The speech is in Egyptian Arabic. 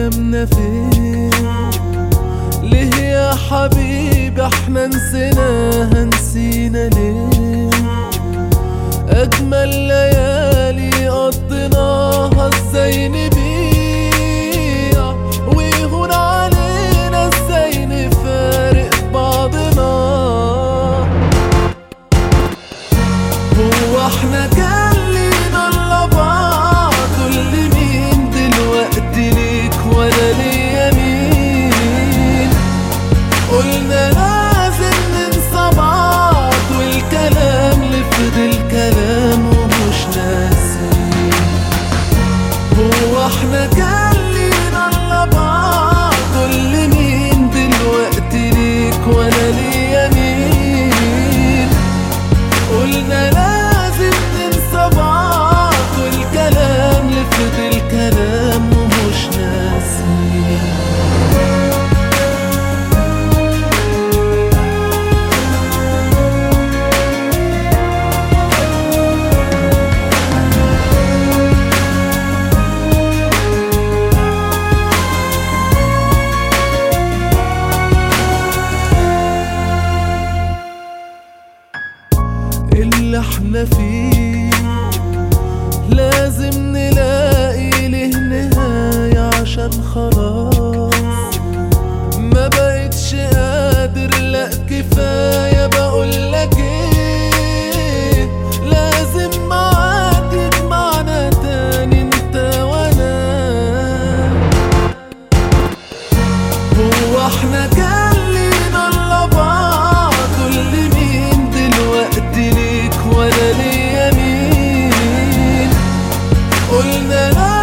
ايامنا فين ليه يا حبيبي احنا نسيناها نسينا ليه اجمل ليالي قضيناها ازاي نبيع ويهون علينا ازاي نفارق بعضنا هو احنا كان لينا الا بعض واللي مين دلوقتي ليك ولا ليا مين قلنا لازم ننسى بعض والكلام لفضل كلام ومش ناسي هو احنا كان لينا الا بعض واللي مين دلوقتي ليك ولا ليا مين قلنا لازم ننسى بعض والكلام لفضل كلام ومش ناسي اللي احنا فيه لازم نلاقي له نهاية عشان خلاص ما بقتش قادر لا كفاية بقولك ايه لازم معاك يجمعنا تاني انت وانا هو احنا كان لينا الا بعض واللي مين دلوقتي ليك ولا ليا مين قلنا لا